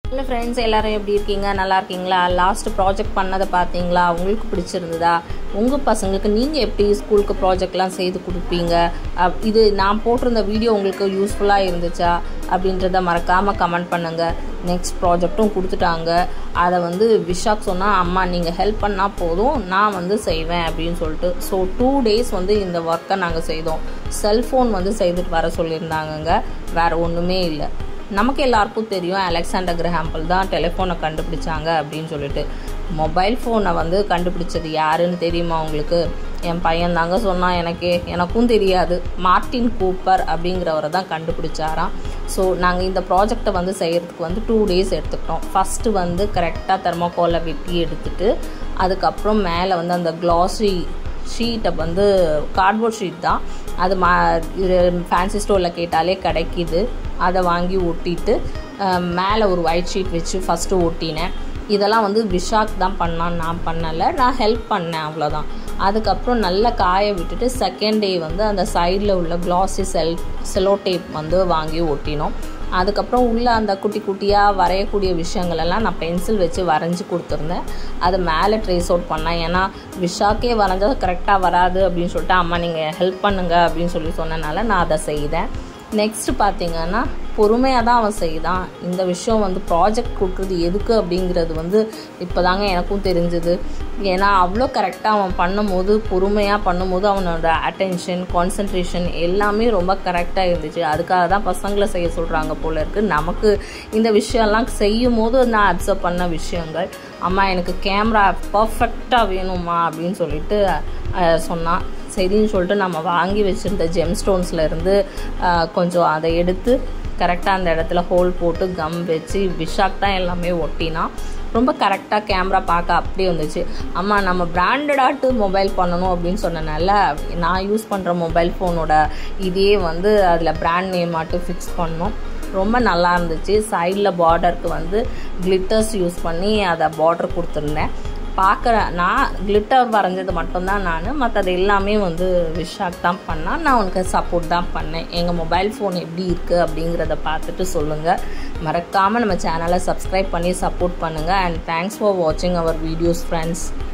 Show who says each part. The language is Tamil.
Speaker 1: இல்லை ஃப்ரெண்ட்ஸ் எல்லாரும் எப்படி இருக்கீங்க நல்லா இருக்கீங்களா லாஸ்ட் ப்ராஜெக்ட் பண்ணதை பார்த்தீங்களா உங்களுக்கு பிடிச்சிருந்ததா உங்கள் பசங்களுக்கு நீங்கள் எப்படி ஸ்கூலுக்கு ப்ராஜெக்ட்லாம் செய்து கொடுப்பீங்க அப்- இது நான் போட்டிருந்த வீடியோ உங்களுக்கு யூஸ்ஃபுல்லாக இருந்துச்சா அப்படின்றத மறக்காமல் கமெண்ட் பண்ணுங்கள் நெக்ஸ்ட் ப்ராஜெக்ட்டும் கொடுத்துட்டாங்க அதை வந்து விஷாக் சொன்னால் அம்மா நீங்கள் ஹெல்ப் பண்ணால் போதும் நான் வந்து செய்வேன் அப்படின்னு சொல்லிட்டு ஸோ டூ டேஸ் வந்து இந்த ஒர்க்கை நாங்கள் செய்தோம் செல்ஃபோன் வந்து செய்துட்டு வர சொல்லியிருந்தாங்கங்க வேறு ஒன்றுமே இல்லை நமக்கு எல்லாருக்கும் தெரியும் அலெக்சாண்டர் கிரஹாம்பிள் தான் டெலிஃபோனை கண்டுபிடிச்சாங்க அப்படின்னு சொல்லிட்டு மொபைல் ஃபோனை வந்து கண்டுபிடிச்சது யாருன்னு தெரியுமா உங்களுக்கு என் பையன் தாங்க சொன்னான் எனக்கு எனக்கும் தெரியாது மார்ட்டின் கூப்பர் அப்படிங்கிறவரை தான் கண்டுபிடிச்சாராம் ஸோ நாங்கள் இந்த ப்ராஜெக்டை வந்து செய்கிறதுக்கு வந்து டூ டேஸ் எடுத்துக்கிட்டோம் ஃபஸ்ட்டு வந்து கரெக்டாக தெர்மாக்கோலை வெட்டி எடுத்துட்டு அதுக்கப்புறம் மேலே வந்து அந்த க்ளாஸி ஷீட்டை வந்து கார்ட்போர்ட் ஷீட் தான் அது மா ஃபேன்சி ஸ்டோரில் கேட்டாலே கிடைக்கிது அதை வாங்கி ஒட்டிட்டு அஹ், மேலே ஒரு ஒயிட் ஷீட் வச்சு ஃபஸ்ட்டு ஒட்டினேன் இதெல்லாம் வந்து விஷாக் தான் பண்ணான் நான் பண்ணலை நான் ஹெல்ப் பண்ணேன் அவ்வளோதான் அதுக்கப்புறம் நல்லா காய விட்டுட்டு செகண்ட் டே வந்து அந்த சைடில் உள்ள கிளாஸி செல் செலோ டேப் வந்து வாங்கி ஒட்டினோம் அதுக்கப்புறம் உள்ளே அந்த குட்டி குட்டியாக வரையக்கூடிய விஷயங்கள் எல்லாம் நான் பென்சில் வச்சு வரைஞ்சி கொடுத்துருந்தேன் அது மேலே ட்ரேஸ் அவுட் பண்ணேன் ஏன்னா விஷாக்கே வரைஞ்சா கரெக்டாக வராது அப்படின்னு சொல்லிட்டு அம்மா நீங்கள் ஹெல்ப் பண்ணுங்க அப்படின்னு சொல்லி சொன்னனால நான் அதை செய்தேன் நெக்ஸ்ட் பார்த்தீங்கன்னா பொறுமையாக தான் அவன் செய்தான் இந்த விஷயம் வந்து ப்ராஜெக்ட் கொடுக்குறது எதுக்கு அப்படிங்கிறது வந்து இப்போ தாங்க எனக்கும் தெரிஞ்சுது ஏன்னா அவ்வளோ கரெக்டாக அவன் பண்ணும்போது பொறுமையாக பண்ணும்போது அவனோட அட்டென்ஷன் கான்சன்ட்ரேஷன் எல்லாமே ரொம்ப கரெக்டாக இருந்துச்சு அதுக்காக தான் பசங்களை செய்ய சொல்கிறாங்க போல இருக்குது நமக்கு இந்த விஷயம்லாம் செய்யும் போது நான் அப்சர்வ் பண்ண விஷயங்கள் அம்மா எனக்கு கேமரா பர்ஃபெக்டாக வேணுமா அப்படின்னு சொல்லிட்டு அஹ், சொன்னான் சரின்னு சொல்லிட்டு நம்ம வாங்கி வச்சுருந்த ஜெம் ஸ்டோன்ஸ்லேருந்து கொஞ்சம் அதை எடுத்து கரெக்டாக அந்த இடத்துல ஹோல் போட்டு கம் வச்சு விஷாக் தான் எல்லாமே ஒட்டினா ரொம்ப கரெக்டாக கேமரா பார்க்க அப்படியே வந்துச்சு அம்மா நம்ம பிராண்டடாட்டு மொபைல் பண்ணணும் அப்படின்னு சொன்னனால நான் யூஸ் பண்ணுற மொபைல் ஃபோனோட இதே வந்து அதில் பிராண்ட் நேம் மட்டும் ஃபிக்ஸ் பண்ணோம் ரொம்ப நல்லா இருந்துச்சு சைடில் பார்டருக்கு வந்து கிளிட்டர்ஸ் யூஸ் பண்ணி அதை பார்டர் கொடுத்துருந்தேன் பார்க்குற நான் கிளிட்டர் வரைஞ்சது மட்டும்தான் நான் மற்றது எல்லாமே வந்து விஷாக் தான் பண்ணால் நான் உனக்கு சப்போர்ட் தான் பண்ணேன் எங்கள் மொபைல் ஃபோன் எப்படி இருக்குது அப்படிங்கிறத பார்த்துட்டு சொல்லுங்கள் மறக்காமல் நம்ம சேனலை சப்ஸ்கிரைப் பண்ணி சப்போர்ட் பண்ணுங்கள் அண்ட் தேங்க்ஸ் ஃபார் வாட்சிங் அவர் வீடியோஸ் ஃப்ரெண்ட்ஸ்